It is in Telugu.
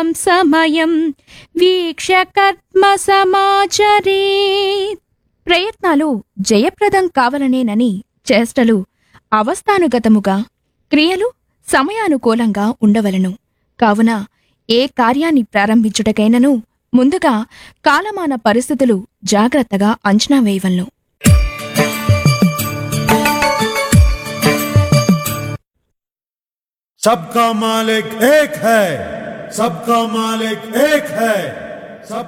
సమయం వీక్ష కర్మ సమాచరే ప్రయత్నాలు జయప్రదం కావలనేనని చేష్టలు అవస్థానుగతముగా క్రియలు సమయానుకూలంగా ఉండవలను కావున ఏ కార్యాన్ని ప్రారంభించుటకైనను ముందుగా కాలమాన పరిస్థితులు జాగ్రత్తగా అంచనా వేయవలను सबका मालिक एक है सबका मालिक एक है